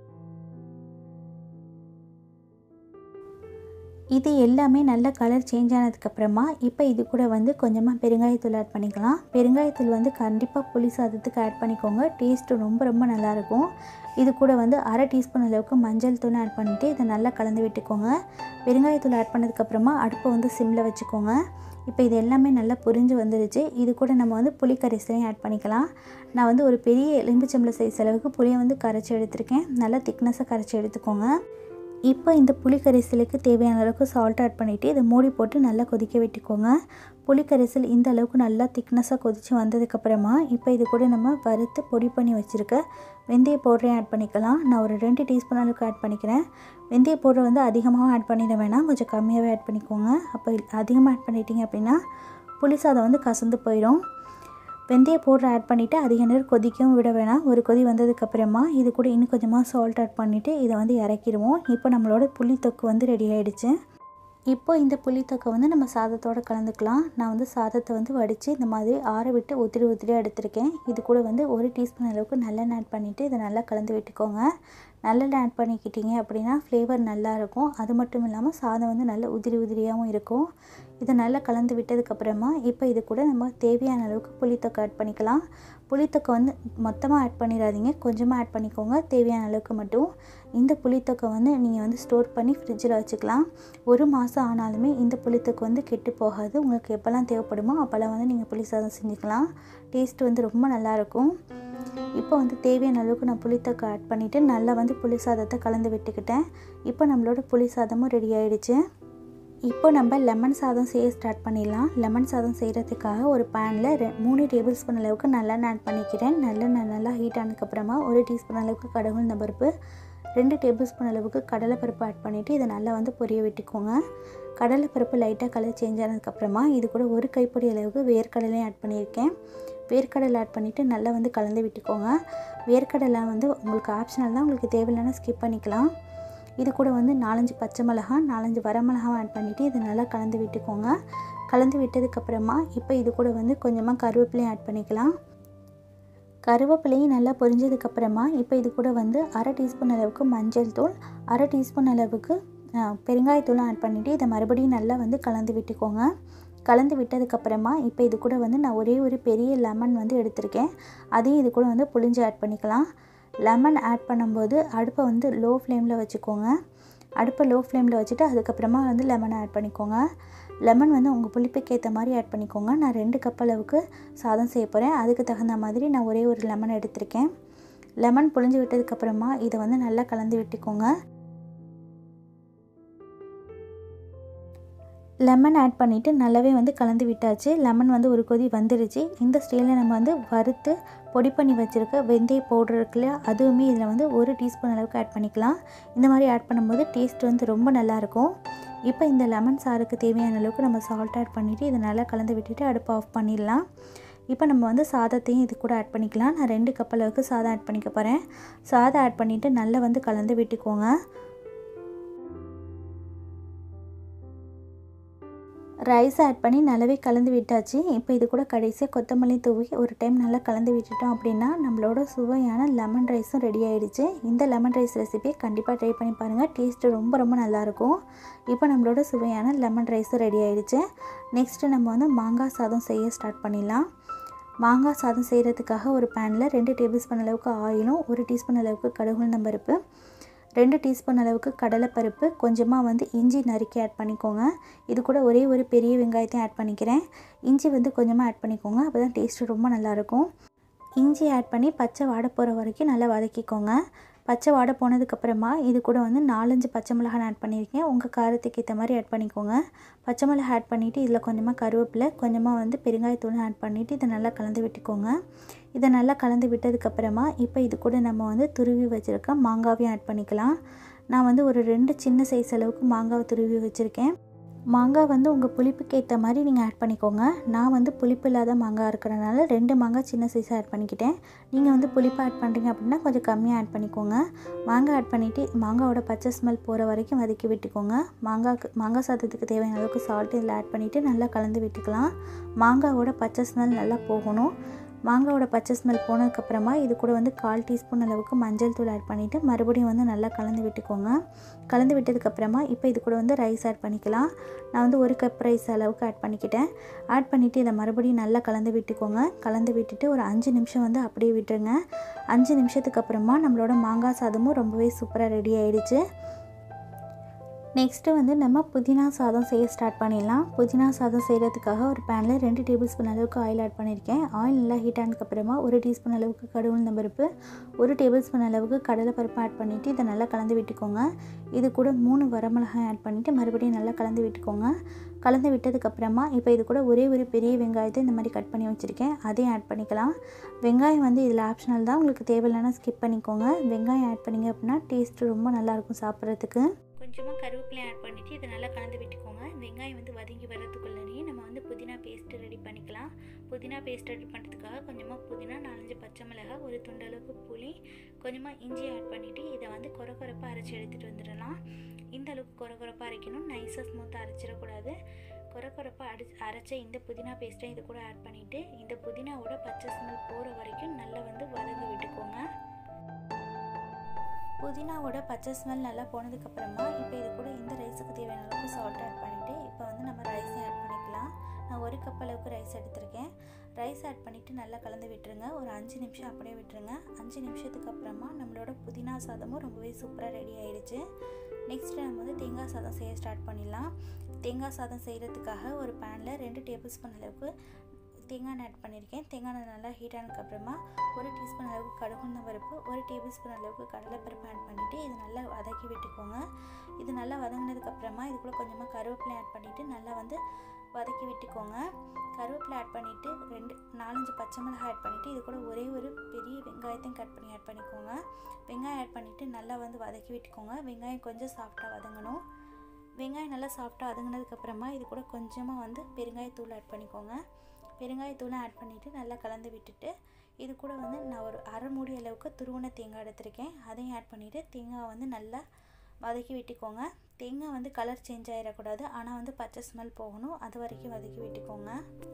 இது எல்லாமே நல்ல கலர் சேஞ்ச் ஆனதுக்கப்புறமா இப்போ இது கூட வந்து கொஞ்சமாக பெருங்காயத்தூள் ஆட் பண்ணிக்கலாம் பெருங்காயத்தூள் வந்து கண்டிப்பாக புளி சாதத்துக்கு ஆட் பண்ணிக்கோங்க டேஸ்ட்டு ரொம்ப ரொம்ப நல்லாயிருக்கும் இது கூட வந்து அரை டீஸ்பூன் அளவுக்கு மஞ்சள் தூள் ஆட் பண்ணிவிட்டு இதை நல்லா கலந்து விட்டுக்கோங்க பெருங்காயத்தூள் ஆட் பண்ணதுக்கப்புறமா அடுப்பை வந்து சிம்மில் வச்சுக்கோங்க இப்போ இது எல்லாமே நல்லா புரிஞ்சு வந்துடுச்சு இது கூட நம்ம வந்து புளி கரைசலையும் ஆட் பண்ணிக்கலாம் நான் வந்து ஒரு பெரிய எலும்புச்சம்பளை சைஸ் அளவுக்கு புளியை வந்து கரைச்சி எடுத்திருக்கேன் நல்லா திக்னஸாக கரைச்சி எடுத்துக்கோங்க இப்போ இந்த புளி கரைசலுக்கு தேவையான அளவுக்கு சால்ட் ஆட் பண்ணிவிட்டு இதை மூடி போட்டு நல்லா கொதிக்க விட்டுக்கோங்க புளி கரைசல் இந்த அளவுக்கு நல்லா திக்னஸாக கொதித்து வந்ததுக்கப்புறமா இப்போ இது கூட நம்ம வறுத்து பொடி பண்ணி வச்சுருக்க வெந்தய பவுடரையும் ஆட் பண்ணிக்கலாம் நான் ஒரு ரெண்டு டீஸ்பூன் அளவுக்கு ஆட் பண்ணிக்கிறேன் வெந்தய பவுடர் வந்து அதிகமாக ஆட் பண்ணிட வேணாம் கொஞ்சம் கம்மியாகவே ஆட் பண்ணிக்கோங்க அப்போ அதிகமாக ஆட் பண்ணிட்டீங்க அப்படின்னா புளி சாதம் வந்து கசந்து போயிடும் வெந்தய பவுடர் ஆட் பண்ணிவிட்டு அதிக நேரம் கொதிக்கவும் விட வேணாம் ஒரு கொதி வந்ததுக்கப்புறமா இது கூட இன்னும் கொஞ்சமாக சால்ட் ஆட் பண்ணிவிட்டு இதை வந்து இறக்கிடுவோம் இப்போ நம்மளோட புளி தொக்கு வந்து ரெடி ஆகிடுச்சு இப்போ இந்த புளித்தொக்கை வந்து நம்ம சாதத்தோடு கலந்துக்கலாம் நான் வந்து சாதத்தை வந்து வடித்து இந்த மாதிரி ஆற விட்டு உதிரி உதிரியாக எடுத்திருக்கேன் இது கூட வந்து ஒரு டீஸ்பூன் அளவுக்கு நல்லெண்ணெய் ஆட் பண்ணிவிட்டு இதை நல்லா கலந்து விட்டுக்கோங்க நல்லெண்ணெய் ஆட் பண்ணிக்கிட்டீங்க அப்படின்னா ஃப்ளேவர் நல்லாயிருக்கும் அது மட்டும் இல்லாமல் சாதம் வந்து நல்ல உதிரி உதிரியாகவும் இருக்கும் இதை நல்லா கலந்து விட்டதுக்கப்புறமா இப்போ இது கூட நம்ம தேவையான அளவுக்கு புளித்தொக்கை ஆட் பண்ணிக்கலாம் புளித்தொக்கை வந்து மொத்தமாக ஆட் பண்ணிடாதீங்க கொஞ்சமாக ஆட் பண்ணிக்கோங்க தேவையான அளவுக்கு மட்டும் இந்த புளித்தொக்கை வந்து நீங்கள் வந்து ஸ்டோர் பண்ணி ஃப்ரிட்ஜில் வச்சுக்கலாம் ஒரு மாதம் ஆனாலுமே இந்த புளித்தொக்கை வந்து கெட்டு போகாது உங்களுக்கு எப்போல்லாம் தேவைப்படுமோ அப்போல்லாம் வந்து நீங்கள் புளி சாதம் செஞ்சுக்கலாம் டேஸ்ட் வந்து ரொம்ப நல்லாயிருக்கும் இப்போ வந்து தேவையான அளவுக்கு நான் புளித்தொக்கை ஆட் பண்ணிவிட்டு நல்லா வந்து புளி சாதத்தை கலந்து விட்டுக்கிட்டேன் இப்போ நம்மளோட புளி சாதமும் ரெடி ஆகிடுச்சு இப்போ நம்ம லெமன் சாதம் செய்ய ஸ்டார்ட் பண்ணிடலாம் லெமன் சாதம் செய்கிறதுக்காக ஒரு பேனில் ரெ மூணு டேபிள் ஸ்பூன் அளவுக்கு நல்லெண்ணெய் ஆட் பண்ணிக்கிறேன் நல்லெண்ணெய் நல்லா ஹீட் ஆனதுக்கப்புறமா ஒரு டீஸ்பூன் அளவுக்கு கடவுள் பருப்பு ரெண்டு டேபிள் ஸ்பூன் அளவுக்கு கடலைப்பருப்பு ஆட் பண்ணிவிட்டு இதை நல்லா வந்து பொரிய விட்டுக்கோங்க கடலைப்பருப்பு லைட்டாக கலர் சேஞ்ச் ஆனதுக்கப்புறமா இது கூட ஒரு கைப்பொடி அளவுக்கு வேர்க்கடலையும் ஆட் பண்ணியிருக்கேன் வேர்க்கடலை ஆட் பண்ணிவிட்டு நல்லா வந்து கலந்து விட்டுக்கோங்க வேர்க்கடலை வந்து உங்களுக்கு ஆப்ஷனல் தான் உங்களுக்கு தேவையில்லைன்னா ஸ்கிப் பண்ணிக்கலாம் இது கூட வந்து நாலஞ்சு பச்சை மிளகா நாலஞ்சு வரமிளகாவும் ஆட் பண்ணிவிட்டு இதை நல்லா கலந்து விட்டுக்கோங்க கலந்து விட்டதுக்கப்புறமா இப்போ இது கூட வந்து கொஞ்சமாக கருவேப்பிலையும் ஆட் பண்ணிக்கலாம் கருவேப்பிலையும் நல்லா பொரிஞ்சதுக்கப்புறமா இப்போ இது கூட வந்து அரை டீஸ்பூன் அளவுக்கு மஞ்சள் தூள் அரை டீஸ்பூன் அளவுக்கு பெருங்காயத்தூளும் ஆட் பண்ணிவிட்டு இதை மறுபடியும் நல்லா வந்து கலந்து விட்டுக்கோங்க கலந்து விட்டதுக்கப்புறமா இப்போ இது கூட வந்து நான் ஒரே ஒரு பெரிய லெமன் வந்து எடுத்திருக்கேன் அதையும் இது கூட வந்து புளிஞ்சு ஆட் பண்ணிக்கலாம் லெமன் ஆட் பண்ணும்போது அடுப்பை வந்து லோ ஃப்ளேமில் வச்சுக்கோங்க அடுப்பை லோ ஃப்ளேமில் வச்சுட்டு அதுக்கப்புறமா வந்து லெமனை ஆட் பண்ணிக்கோங்க லெமன் வந்து உங்கள் புளிப்புக்கு ஏற்ற மாதிரி ஆட் பண்ணிக்கோங்க நான் ரெண்டு கப் அளவுக்கு சாதம் செய்ய போகிறேன் அதுக்கு தகுந்த மாதிரி நான் ஒரே ஒரு லெமன் எடுத்திருக்கேன் லெமன் புளிஞ்சு விட்டதுக்கப்புறமா இதை வந்து நல்லா கலந்து விட்டுக்கோங்க லெமன் ஆட் பண்ணிவிட்டு நல்லாவே வந்து கலந்து விட்டாச்சு லெமன் வந்து ஒரு கொதி வந்துடுச்சு இந்த ஸ்டேலில் நம்ம வந்து வறுத்து பொடி பண்ணி வச்சுருக்க வெந்தய பவுடர் இருக்குல்ல அதுவுமே இதில் வந்து ஒரு டீஸ்பூன் அளவுக்கு ஆட் பண்ணிக்கலாம் இந்த மாதிரி ஆட் பண்ணும்போது டேஸ்ட் வந்து ரொம்ப நல்லாயிருக்கும் இப்போ இந்த லெமன் சாருக்கு தேவையான அளவுக்கு நம்ம சால்ட் ஆட் பண்ணிவிட்டு இதை நல்லா கலந்து விட்டுட்டு அடுப்பு ஆஃப் பண்ணிடலாம் இப்போ நம்ம வந்து சாதத்தையும் இது கூட ஆட் பண்ணிக்கலாம் நான் ரெண்டு கப் அளவுக்கு சாதம் ஆட் பண்ணிக்க போகிறேன் சாதம் ஆட் பண்ணிவிட்டு நல்லா வந்து கலந்து விட்டுக்கோங்க ரைஸ் ஆட் பண்ணி நல்லாவே கலந்து விட்டாச்சு இப்போ இது கூட கடைசியாக கொத்தமல்லி தூவி ஒரு டைம் நல்லா கலந்து விட்டுட்டோம் அப்படின்னா நம்மளோட சுவையான லெமன் ரைஸும் ரெடி ஆகிடுச்சு இந்த லெமன் ரைஸ் ரெசிபியை கண்டிப்பாக ட்ரை பண்ணி பாருங்கள் டேஸ்ட்டு ரொம்ப ரொம்ப நல்லாயிருக்கும் இப்போ நம்மளோட சுவையான லெமன் ரைஸும் ரெடி ஆகிடுச்சு நெக்ஸ்ட்டு நம்ம வந்து மாங்காய் சாதம் செய்ய ஸ்டார்ட் பண்ணிடலாம் மாங்காய் சாதம் செய்கிறதுக்காக ஒரு பேனில் ரெண்டு டேபிள் ஸ்பூன் அளவுக்கு ஆயிலும் ஒரு டீஸ்பூன் அளவுக்கு கடுகுள் பருப்பு ரெண்டு டீஸ்பூன் அளவுக்கு கடலைப்பருப்பு கொஞ்சமாக வந்து இஞ்சி நறுக்கி ஆட் பண்ணிக்கோங்க இது கூட ஒரே ஒரு பெரிய வெங்காயத்தையும் ஆட் பண்ணிக்கிறேன் இஞ்சி வந்து கொஞ்சமாக ஆட் பண்ணிக்கோங்க அப்போ தான் டேஸ்ட்டு ரொம்ப நல்லாயிருக்கும் இஞ்சி ஆட் பண்ணி பச்சை வாடை போகிற வரைக்கும் நல்லா வதக்கிக்கோங்க பச்சை வாடை போனதுக்கப்புறமா இது கூட வந்து நாலஞ்சு பச்சை மிளகாய் ஆட் பண்ணியிருக்கேன் உங்கள் காரத்துக்கு ஏற்ற மாதிரி ஆட் பண்ணிக்கோங்க பச்சை மிளகாய் ஆட் பண்ணிவிட்டு இதில் கொஞ்சமாக கருவேப்பிலை கொஞ்சமாக வந்து பெருங்காயத்தூள் ஆட் பண்ணிவிட்டு இதை நல்லா கலந்து விட்டுக்கோங்க இதை நல்லா கலந்து விட்டதுக்கப்புறமா இப்போ இது கூட நம்ம வந்து துருவி வச்சுருக்க மாங்காவையும் ஆட் பண்ணிக்கலாம் நான் வந்து ஒரு ரெண்டு சின்ன சைஸ் அளவுக்கு மாங்காவை துருவி வச்சுருக்கேன் மாங்காய் வந்து உங்கள் புளிப்புக்கு ஏற்ற மாதிரி நீங்கள் ஆட் பண்ணிக்கோங்க நான் வந்து புளிப்பு இல்லாத மாங்காய் இருக்கிறனால ரெண்டு மாங்காய் சின்ன சைஸாக ஆட் பண்ணிக்கிட்டேன் நீங்கள் வந்து புளிப்பு ஆட் பண்ணுறீங்க அப்படின்னா கொஞ்சம் கம்மியாக ஆட் பண்ணிக்கோங்க மாங்காய் ஆட் பண்ணிவிட்டு மாங்காவோட பச்சை ஸ்மெல் போகிற வரைக்கும் வதக்கி விட்டுக்கோங்க மாங்காய்க்கு மாங்காய் சாதத்துக்கு தேவையான அளவுக்கு சால்ட் இதில் ஆட் பண்ணிவிட்டு நல்லா கலந்து விட்டுக்கலாம் மாங்காவோட பச்சை ஸ்மெல் நல்லா போகணும் மாங்காவோட பச்சை ஸ்மெல் போனதுக்கப்புறமா இது கூட வந்து கால் டீஸ்பூன் அளவுக்கு மஞ்சள் தூள் ஆட் பண்ணிவிட்டு மறுபடியும் வந்து நல்லா கலந்து விட்டுக்கோங்க கலந்து விட்டதுக்கப்புறமா இப்போ இது கூட வந்து ரைஸ் ஆட் பண்ணிக்கலாம் நான் வந்து ஒரு கப் ரைஸ் அளவுக்கு ஆட் பண்ணிக்கிட்டேன் ஆட் பண்ணிவிட்டு இதை மறுபடியும் நல்லா கலந்து விட்டுக்கோங்க கலந்து விட்டுட்டு ஒரு அஞ்சு நிமிஷம் வந்து அப்படியே விட்டுருங்க அஞ்சு நிமிஷத்துக்கு அப்புறமா நம்மளோட மாங்காய் சாதமும் ரொம்பவே சூப்பராக ரெடி ஆகிடுச்சு நெக்ஸ்ட்டு வந்து நம்ம புதினா சாதம் செய்ய ஸ்டார்ட் பண்ணிடலாம் புதினா சாதம் செய்கிறதுக்காக ஒரு பேனில் ரெண்டு டேபிள் ஸ்பூன் அளவுக்கு ஆயில் ஆட் பண்ணியிருக்கேன் ஆயில் நல்லா ஹீட் ஆனதுக்கப்புறமா ஒரு டீஸ்பூன் அளவுக்கு கடுகு பருப்பு ஒரு டேபிள் ஸ்பூன் அளவுக்கு கடலை பருப்பு ஆட் பண்ணிவிட்டு இதை நல்லா கலந்து விட்டுக்கோங்க இது கூட மூணு வரமிளகாய் ஆட் பண்ணிவிட்டு மறுபடியும் நல்லா கலந்து விட்டுக்கோங்க கலந்து விட்டதுக்கப்புறமா இப்போ இது கூட ஒரே ஒரு பெரிய வெங்காயத்தை இந்த மாதிரி கட் பண்ணி வச்சுருக்கேன் அதையும் ஆட் பண்ணிக்கலாம் வெங்காயம் வந்து இதில் ஆப்ஷனல் தான் உங்களுக்கு தேவையில்லைன்னா ஸ்கிப் பண்ணிக்கோங்க வெங்காயம் ஆட் பண்ணிங்க அப்படின்னா டேஸ்ட்டு ரொம்ப நல்லாயிருக்கும் சாப்பிட்றதுக்கு கொஞ்சமாக கருவேப்பிலை ஆட் பண்ணிவிட்டு இதை நல்லா கலந்து விட்டுக்கோங்க வெங்காயம் வந்து வதங்கி வர்றதுக்குள்ளேயே நம்ம வந்து புதினா பேஸ்ட்டு ரெடி பண்ணிக்கலாம் புதினா பேஸ்ட் ரெடி பண்ணுறதுக்காக கொஞ்சமாக புதினா நாலஞ்சு பச்சை மிளகாய் ஒரு துண்டளவுக்கு புளி கொஞ்சமாக இஞ்சி ஆட் பண்ணிவிட்டு இதை வந்து கொர கொரப்பாக அரைச்சி எடுத்துகிட்டு வந்துடலாம் இந்த அளவுக்கு கொர கொரப்பாக அரைக்கணும் நைஸாக ஸ்மூத்தாக அரைச்சிடக்கூடாது கொர கொரப்பாக அடி அரைச்ச இந்த புதினா பேஸ்ட்டை இது கூட ஆட் பண்ணிவிட்டு இந்த புதினாவோட பச்சை ஸ்மெல் போகிற வரைக்கும் நல்லா வந்து வதங்க விட்டுக்கோங்க புதினாவோட பச்சை ஸ்மெல் நல்லா போனதுக்கப்புறமா இப்போ இது கூட இந்த ரைஸுக்கு தேவையான அளவுக்கு சால்ட் ஆட் பண்ணிவிட்டு இப்போ வந்து நம்ம ரைஸையும் ஆட் பண்ணிக்கலாம் நான் ஒரு கப் அளவுக்கு ரைஸ் எடுத்திருக்கேன் ரைஸ் ஆட் பண்ணிவிட்டு நல்லா கலந்து விட்டுருங்க ஒரு அஞ்சு நிமிஷம் அப்படியே விட்டுருங்க அஞ்சு நிமிஷத்துக்கு அப்புறமா நம்மளோட புதினா சாதமும் ரொம்பவே சூப்பராக ரெடி ஆயிடுச்சு நெக்ஸ்ட்டு நம்ம வந்து தேங்காய் சாதம் செய்ய ஸ்டார்ட் பண்ணிடலாம் தேங்காய் சாதம் செய்கிறதுக்காக ஒரு பேனில் ரெண்டு டேபிள் ஸ்பூன் அளவுக்கு தேங்காய் எண்ணெய் ஆட் பண்ணியிருக்கேன் தேங்காய் எண்ணெய் நல்லா ஹீட் ஆனதுக்கப்புறமா ஒரு டீஸ்பூன் அளவுக்கு கடுகுந்த பருப்பு ஒரு டேபிள் ஸ்பூன் அளவுக்கு கடலைப்பருப்பு ஆட் பண்ணிவிட்டு இது நல்லா வதக்கி விட்டுக்கோங்க இது நல்லா வதங்கினதுக்கப்புறமா இது கூட கொஞ்சமாக கருவேப்பிலை ஆட் பண்ணிவிட்டு நல்லா வந்து வதக்கி விட்டுக்கோங்க கருவேப்பிலை ஆட் பண்ணிவிட்டு ரெண்டு நாலஞ்சு பச்சை மிளகாய் ஆட் பண்ணிவிட்டு இது கூட ஒரே ஒரு பெரிய வெங்காயத்தையும் கட் பண்ணி ஆட் பண்ணிக்கோங்க வெங்காயம் ஆட் பண்ணிவிட்டு நல்லா வந்து வதக்கி விட்டுக்கோங்க வெங்காயம் கொஞ்சம் சாஃப்டாக வதங்கணும் வெங்காயம் நல்லா சாஃப்டாக வதங்கினதுக்கப்புறமா இது கூட கொஞ்சமாக வந்து பெருங்காயத்தூள் ஆட் பண்ணிக்கோங்க பெருங்காயத்தூளை ஆட் பண்ணிவிட்டு நல்லா கலந்து விட்டுட்டு இது கூட வந்து நான் ஒரு அரை மூடி அளவுக்கு துருவன தேங்காய் எடுத்திருக்கேன் அதையும் ஆட் பண்ணிவிட்டு தேங்காய் வந்து நல்லா வதக்கி விட்டுக்கோங்க தேங்காய் வந்து கலர் சேஞ்ச் ஆகிடக்கூடாது ஆனால் வந்து பச்சை ஸ்மெல் போகணும் அது வரைக்கும் வதக்கி விட்டுக்கோங்க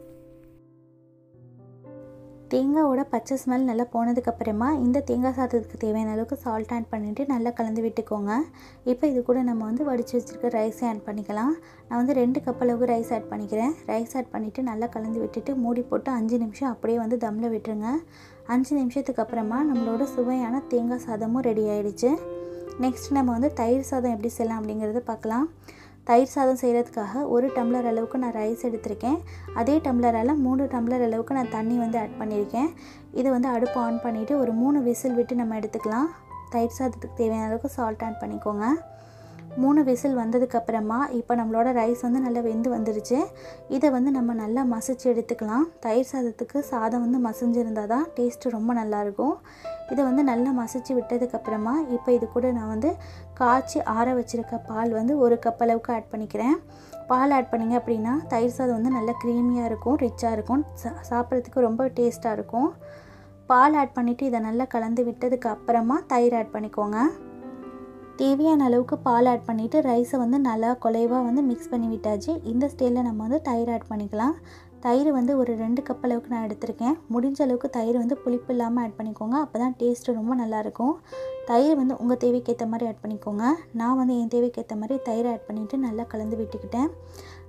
தேங்காயோட பச்சை ஸ்மெல் நல்லா போனதுக்கப்புறமா இந்த தேங்காய் சாதத்துக்கு தேவையான அளவுக்கு சால்ட் ஆட் பண்ணிவிட்டு நல்லா கலந்து விட்டுக்கோங்க இப்போ இது கூட நம்ம வந்து வடித்து வச்சுருக்க ரைஸை ஆட் பண்ணிக்கலாம் நான் வந்து ரெண்டு கப் அளவுக்கு ரைஸ் ஆட் பண்ணிக்கிறேன் ரைஸ் ஆட் பண்ணிவிட்டு நல்லா கலந்து விட்டுட்டு மூடி போட்டு அஞ்சு நிமிஷம் அப்படியே வந்து தம்மில் விட்டுருங்க அஞ்சு நிமிஷத்துக்கு அப்புறமா நம்மளோட சுவையான தேங்காய் சாதமும் ரெடி ஆயிடுச்சு நெக்ஸ்ட் நம்ம வந்து தயிர் சாதம் எப்படி செய்யலாம் அப்படிங்கிறத பார்க்கலாம் தயிர் சாதம் செய்கிறதுக்காக ஒரு டம்ளர் அளவுக்கு நான் ரைஸ் எடுத்திருக்கேன் அதே டம்ளரால் மூணு டம்ளர் அளவுக்கு நான் தண்ணி வந்து ஆட் பண்ணியிருக்கேன் இதை வந்து அடுப்பு ஆன் பண்ணிவிட்டு ஒரு மூணு விசில் விட்டு நம்ம எடுத்துக்கலாம் தயிர் சாதத்துக்கு தேவையான அளவுக்கு சால்ட் ஆட் பண்ணிக்கோங்க மூணு விசில் வந்ததுக்கப்புறமா இப்போ நம்மளோட ரைஸ் வந்து நல்லா வெந்து வந்துருச்சு இதை வந்து நம்ம நல்லா மசிச்சு எடுத்துக்கலாம் தயிர் சாதத்துக்கு சாதம் வந்து மசிஞ்சிருந்தால் தான் டேஸ்ட்டு ரொம்ப நல்லாயிருக்கும் இதை வந்து நல்லா மசிச்சு விட்டதுக்கப்புறமா இப்போ இது கூட நான் வந்து காய்ச்சி ஆற வச்சுருக்க பால் வந்து ஒரு கப் அளவுக்கு ஆட் பண்ணிக்கிறேன் பால் ஆட் பண்ணிங்க அப்படின்னா தயிர் சாதம் வந்து நல்லா க்ரீமியாக இருக்கும் ரிச்சாக இருக்கும் சா சாப்பிட்றதுக்கு ரொம்ப டேஸ்ட்டாக இருக்கும் பால் ஆட் பண்ணிவிட்டு இதை நல்லா கலந்து விட்டதுக்கு அப்புறமா தயிர் ஆட் பண்ணிக்கோங்க தேவையான அளவுக்கு பால் ஆட் பண்ணிவிட்டு ரைஸை வந்து நல்லா குலைவாக வந்து மிக்ஸ் பண்ணி விட்டாச்சு இந்த ஸ்டேலில் நம்ம வந்து தயிர் ஆட் பண்ணிக்கலாம் தயிர் வந்து ஒரு ரெண்டு கப் அளவுக்கு நான் எடுத்திருக்கேன் முடிஞ்ச அளவுக்கு தயிர் வந்து புளிப்பு இல்லாமல் ஆட் பண்ணிக்கோங்க அப்போ தான் டேஸ்ட்டு ரொம்ப நல்லாயிருக்கும் தயிர் வந்து உங்கள் தேவைக்கு ஏற்ற மாதிரி ஆட் பண்ணிக்கோங்க நான் வந்து என் தேவைக்கு ஏற்ற மாதிரி தயிர் ஆட் பண்ணிவிட்டு நல்லா கலந்து விட்டுக்கிட்டேன்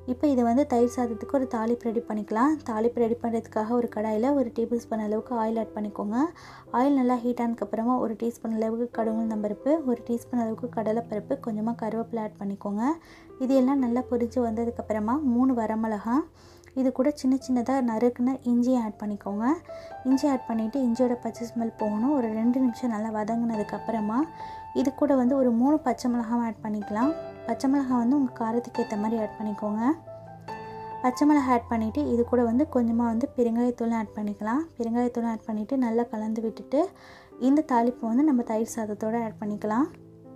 இப்போ இதை வந்து தயிர் சாதத்துக்கு ஒரு தாளிப்பு ரெடி பண்ணிக்கலாம் தாளிப்பு ரெடி பண்ணுறதுக்காக ஒரு கடாயில் ஒரு டேபிள் ஸ்பூன் அளவுக்கு ஆயில் ஆட் பண்ணிக்கோங்க ஆயில் நல்லா ஹீட் ஆனதுக்கப்புறமா ஒரு டீஸ்பூன் அளவுக்கு கடுகு நம்பருப்பு ஒரு டீஸ்பூன் அளவுக்கு கடலைப்பருப்பு கொஞ்சமாக கருவேப்பிலை ஆட் பண்ணிக்கோங்க இது எல்லாம் நல்லா பொரிஞ்சு வந்ததுக்கப்புறமா மூணு வரமிளகா இது கூட சின்ன சின்னதாக நறுக்குன இஞ்சியை ஆட் பண்ணிக்கோங்க இஞ்சி ஆட் பண்ணிவிட்டு இஞ்சியோட பச்சை ஸ்மெல் போகணும் ஒரு ரெண்டு நிமிஷம் நல்லா வதங்கினதுக்கப்புறமா இது கூட வந்து ஒரு மூணு பச்சை மிளகாவும் ஆட் பண்ணிக்கலாம் பச்சை மிளகாய் வந்து உங்கள் காரத்துக்கு ஏற்ற மாதிரி ஆட் பண்ணிக்கோங்க பச்சை மிளகாய் ஆட் பண்ணிவிட்டு இது கூட வந்து கொஞ்சமாக வந்து பெருங்காயத்தூளும் ஆட் பண்ணிக்கலாம் பெருங்காயத்தூளும் ஆட் பண்ணிவிட்டு நல்லா கலந்து விட்டுட்டு இந்த தாளிப்பு வந்து நம்ம தயிர் சாதத்தோடு ஆட் பண்ணிக்கலாம்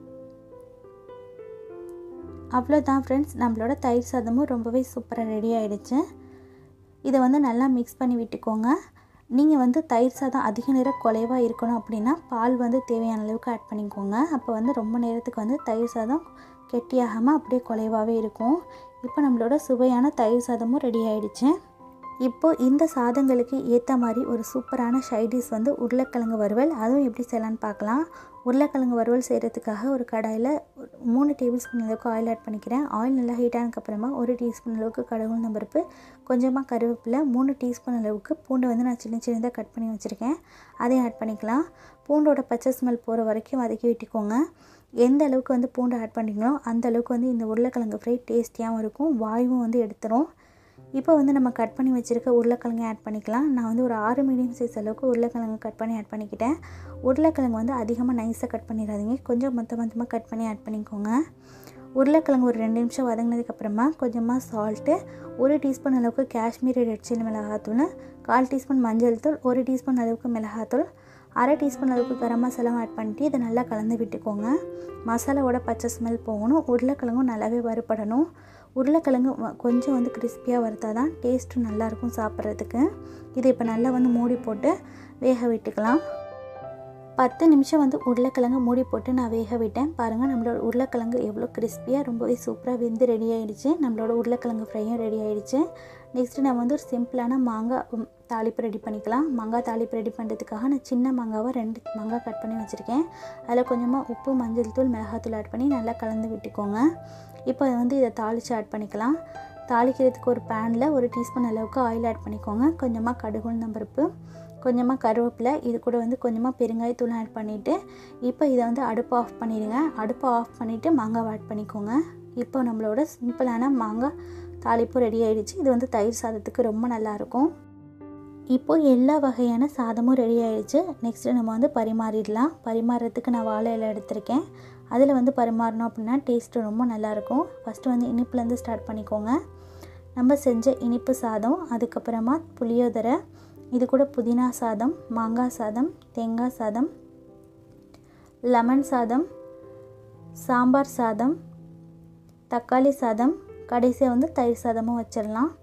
அவ்வளோதான் ஃப்ரெண்ட்ஸ் நம்மளோட தயிர் சாதமும் ரொம்பவே சூப்பராக ரெடி ஆகிடுச்சு இதை வந்து நல்லா மிக்ஸ் பண்ணி விட்டுக்கோங்க நீங்கள் வந்து தயிர் சாதம் அதிக நேரம் குலைவாக இருக்கணும் அப்படின்னா பால் வந்து தேவையான அளவுக்கு ஆட் பண்ணிக்கோங்க அப்போ வந்து ரொம்ப நேரத்துக்கு வந்து தயிர் சாதம் கெட்டியாகாமல் அப்படியே குலைவாகவே இருக்கும் இப்போ நம்மளோட சுவையான தயிர் சாதமும் ரெடி ஆகிடுச்சு இப்போது இந்த சாதங்களுக்கு ஏற்ற மாதிரி ஒரு சூப்பரான ஷைடிஷ் வந்து உருளைக்கிழங்கு வறுவல் அதுவும் எப்படி செய்யலான்னு பார்க்கலாம் உருளைக்கிழங்கு வறுவல் செய்கிறதுக்காக ஒரு கடாயில் மூணு டேபிள் ஸ்பூன் அளவுக்கு ஆயில் ஆட் பண்ணிக்கிறேன் ஆயில் நல்லா ஹீட் ஆனதுக்கப்புறமா ஒரு டீஸ்பூன் அளவுக்கு கடவுள் நம்பருப்பு கொஞ்சமாக கருவேப்பிலை மூணு டீஸ்பூன் அளவுக்கு பூண்டை வந்து நான் சின்ன சின்னதாக கட் பண்ணி வச்சுருக்கேன் அதையும் ஆட் பண்ணிக்கலாம் பூண்டோட பச்சை ஸ்மெல் போகிற வரைக்கும் வதக்கி விட்டுக்கோங்க எந்த அளவுக்கு வந்து பூண்டை ஆட் பண்ணிங்களோ அந்த அளவுக்கு வந்து இந்த உருளைக்கிழங்கு ஃப்ரை டேஸ்டியாகவும் இருக்கும் வாயுவும் வந்து எடுத்துரும் இப்போ வந்து நம்ம கட் பண்ணி வச்சுருக்க உருளைக்கிழங்கு ஆட் பண்ணிக்கலாம் நான் வந்து ஒரு ஆறு மீடியம் சைஸ் அளவுக்கு உருளைக்கிழங்கு கட் பண்ணி ஆட் பண்ணிக்கிட்டேன் உருளைக்கிழங்கு வந்து அதிகமாக நைஸாக கட் பண்ணிடாதீங்க கொஞ்சம் மொத்த மொத்தமாக கட் பண்ணி ஆட் பண்ணிக்கோங்க உருளைக்கிழங்கு ஒரு ரெண்டு நிமிஷம் வதங்கினதுக்கப்புறமா கொஞ்சமாக சால்ட்டு ஒரு டீஸ்பூன் அளவுக்கு காஷ்மீரி ரெட் சில்லி மிளகாத்தூள் கால் டீஸ்பூன் மஞ்சள் தூள் ஒரு டீஸ்பூன் அளவுக்கு மிளகாத்தூள் அரை டீஸ்பூன் அளவுக்கு கரம் மசாலாவும் ஆட் பண்ணிட்டு இதை நல்லா கலந்து விட்டுக்கோங்க மசாலாவோட பச்சை ஸ்மெல் போகணும் உருளைக்கிழங்கும் நல்லாவே வறுபடணும் உருளைக்கிழங்கு கொஞ்சம் வந்து கிறிஸ்பியாக வறுத்தா தான் டேஸ்ட்டும் நல்லாயிருக்கும் சாப்பிட்றதுக்கு இதை இப்போ நல்லா வந்து மூடி போட்டு வேக விட்டுக்கலாம் பத்து நிமிஷம் வந்து உருளைக்கிழங்கு மூடி போட்டு நான் வேக விட்டேன் பாருங்கள் நம்மளோட உருளைக்கிழங்கு எவ்வளோ கிறிஸ்பியாக ரொம்பவே சூப்பராக வெந்து ரெடி ஆகிடுச்சு நம்மளோட உருளைக்கிழங்கு ஃப்ரையும் ரெடி ஆகிடுச்சு நெக்ஸ்ட்டு நம்ம வந்து ஒரு சிம்பிளான மாங்காய் தாளிப்பு ரெடி பண்ணிக்கலாம் மாங்காய் தாளிப்பு ரெடி பண்ணுறதுக்காக நான் சின்ன மாங்காவை ரெண்டு மாங்காய் கட் பண்ணி வச்சுருக்கேன் அதில் கொஞ்சமாக உப்பு மஞ்சள் தூள் மிளகாத்தூள் ஆட் பண்ணி நல்லா கலந்து விட்டுக்கோங்க இப்போ வந்து இதை தாளித்து ஆட் பண்ணிக்கலாம் தாளிக்கிறதுக்கு ஒரு பேனில் ஒரு டீஸ்பூன் அளவுக்கு ஆயில் ஆட் பண்ணிக்கோங்க கொஞ்சமாக கடுகு நம்பருப்பு கொஞ்சமாக கருவேப்பிலை இது கூட வந்து கொஞ்சமாக பெருங்காயத்தூள் ஆட் பண்ணிவிட்டு இப்போ இதை வந்து அடுப்பு ஆஃப் பண்ணிடுங்க அடுப்பை ஆஃப் பண்ணிவிட்டு மாங்காவை ஆட் பண்ணிக்கோங்க இப்போ நம்மளோட சிம்பிளான மாங்காய் தாளிப்பு ரெடி ஆகிடுச்சு இது வந்து தயிர் சாதத்துக்கு ரொம்ப நல்லாயிருக்கும் இப்போது எல்லா வகையான சாதமும் ரெடி ஆகிடுச்சு நெக்ஸ்ட்டு நம்ம வந்து பரிமாறிடலாம் பரிமாறுறதுக்கு நான் வாழை இலை எடுத்திருக்கேன் அதில் வந்து பரிமாறணும் அப்படின்னா டேஸ்ட்டு ரொம்ப நல்லாயிருக்கும் ஃபஸ்ட்டு வந்து இனிப்புலேருந்து ஸ்டார்ட் பண்ணிக்கோங்க நம்ம செஞ்ச இனிப்பு சாதம் அதுக்கப்புறமா புளியோதரை இது கூட புதினா சாதம் மாங்காய் சாதம் தேங்காய் சாதம் லெமன் சாதம் சாம்பார் சாதம் தக்காளி சாதம் கடைசியாக வந்து தயிர் சாதமும் வச்சிடலாம்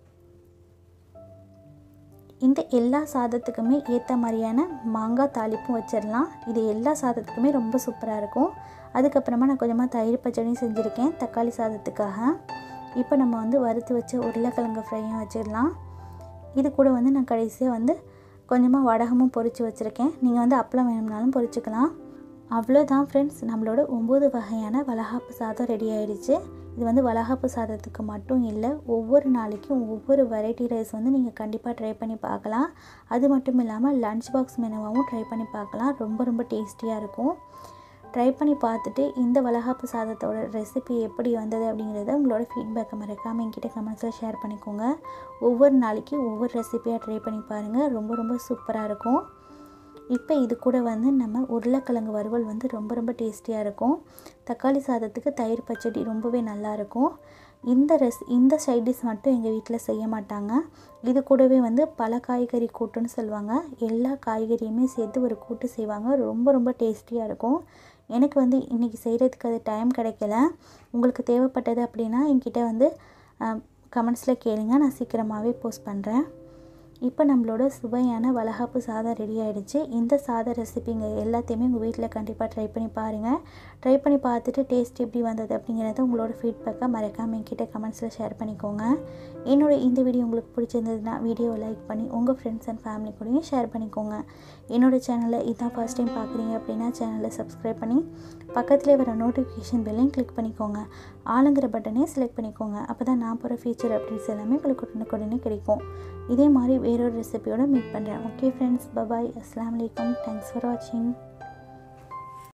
இந்த எல்லா சாதத்துக்குமே ஏற்ற மாதிரியான மாங்காய் தாளிப்பும் வச்சிடலாம் இது எல்லா சாதத்துக்குமே ரொம்ப சூப்பராக இருக்கும் அதுக்கப்புறமா நான் கொஞ்சமாக தயிர் பச்சடியும் செஞ்சுருக்கேன் தக்காளி சாதத்துக்காக இப்போ நம்ம வந்து வறுத்து வச்ச உருளைக்கிழங்கு ஃப்ரையும் வச்சிடலாம் இது கூட வந்து நான் கடைசியாக வந்து கொஞ்சமாக வடகமும் பொரித்து வச்சுருக்கேன் நீங்கள் வந்து அப்பளம் வேணும்னாலும் பொரிச்சுக்கலாம் அவ்வளோதான் ஃப்ரெண்ட்ஸ் நம்மளோட ஒம்பது வகையான வளகாப்பு சாதம் ரெடி ஆகிடுச்சு இது வந்து வளகாப்பு சாதத்துக்கு மட்டும் இல்லை ஒவ்வொரு நாளைக்கும் ஒவ்வொரு வெரைட்டி ரைஸ் வந்து நீங்கள் கண்டிப்பாக ட்ரை பண்ணி பார்க்கலாம் அது மட்டும் இல்லாமல் லன்ச் பாக்ஸ் மெனுவாகவும் ட்ரை பண்ணி பார்க்கலாம் ரொம்ப ரொம்ப டேஸ்டியாக இருக்கும் ட்ரை பண்ணி பார்த்துட்டு இந்த வளகாப்பு சாதத்தோட ரெசிபி எப்படி வந்தது அப்படிங்கிறத உங்களோட ஃபீட்பேக்கை மறக்காமல் என்கிட்ட கமெண்ட்ஸில் ஷேர் பண்ணிக்கோங்க ஒவ்வொரு நாளைக்கு ஒவ்வொரு ரெசிபியாக ட்ரை பண்ணி பாருங்கள் ரொம்ப ரொம்ப சூப்பராக இருக்கும் இப்போ இது கூட வந்து நம்ம உருளைக்கிழங்கு வறுவல் வந்து ரொம்ப ரொம்ப டேஸ்டியாக இருக்கும் தக்காளி சாதத்துக்கு தயிர் பச்சடி ரொம்பவே நல்லாயிருக்கும் இந்த ரெஸ் இந்த சைட் டிஷ் மட்டும் எங்கள் வீட்டில் செய்ய மாட்டாங்க இது கூடவே வந்து பல காய்கறி கூட்டுன்னு சொல்லுவாங்க எல்லா காய்கறியுமே சேர்த்து ஒரு கூட்டு செய்வாங்க ரொம்ப ரொம்ப டேஸ்டியாக இருக்கும் எனக்கு வந்து இன்றைக்கி செய்கிறதுக்கு அது டைம் கிடைக்கல உங்களுக்கு தேவைப்பட்டது அப்படின்னா என்கிட்ட வந்து கமெண்ட்ஸில் கேளுங்க நான் சீக்கிரமாகவே போஸ்ட் பண்ணுறேன் இப்போ நம்மளோட சுவையான வளகாப்பு சாதம் ரெடி ஆகிடுச்சு இந்த சாத ரெசிபிங்க எல்லாத்தையுமே உங்கள் வீட்டில் கண்டிப்பாக ட்ரை பண்ணி பாருங்கள் ட்ரை பண்ணி பார்த்துட்டு டேஸ்ட் எப்படி வந்தது அப்படிங்கிறத உங்களோட ஃபீட்பேக்கை மறக்காமல் என்கிட்ட கமெண்ட்ஸில் ஷேர் பண்ணிக்கோங்க என்னோட இந்த வீடியோ உங்களுக்கு பிடிச்சிருந்ததுன்னா வீடியோவை லைக் பண்ணி உங்கள் ஃப்ரெண்ட்ஸ் அண்ட் ஃபேமிலி கூடயும் ஷேர் பண்ணிக்கோங்க என்னோட சேனலை இதான் ஃபர்ஸ்ட் டைம் பார்க்குறீங்க அப்படின்னா சேனலை சப்ஸ்கிரைப் பண்ணி பக்கத்துலேயே வர நோட்டிஃபிகேஷன் பெல்லையும் கிளிக் பண்ணிக்கோங்க ஆளுங்கிற பட்டனே செலக்ட் பண்ணிக்கோங்க அப்போ தான் நான் போகிற ஃபீச்சர் அப்டேட்ஸ் எல்லாமே உங்களுக்கு உடனுக்குடனே கிடைக்கும் இதே மாதிரி வேறொரு ரெசிபியோட மீட் பண்ணுறேன் ஓகே ஃப்ரெண்ட்ஸ் பபாய் அஸ்லாம் வலைக்கம் தேங்க்ஸ் ஃபார் வாட்சிங்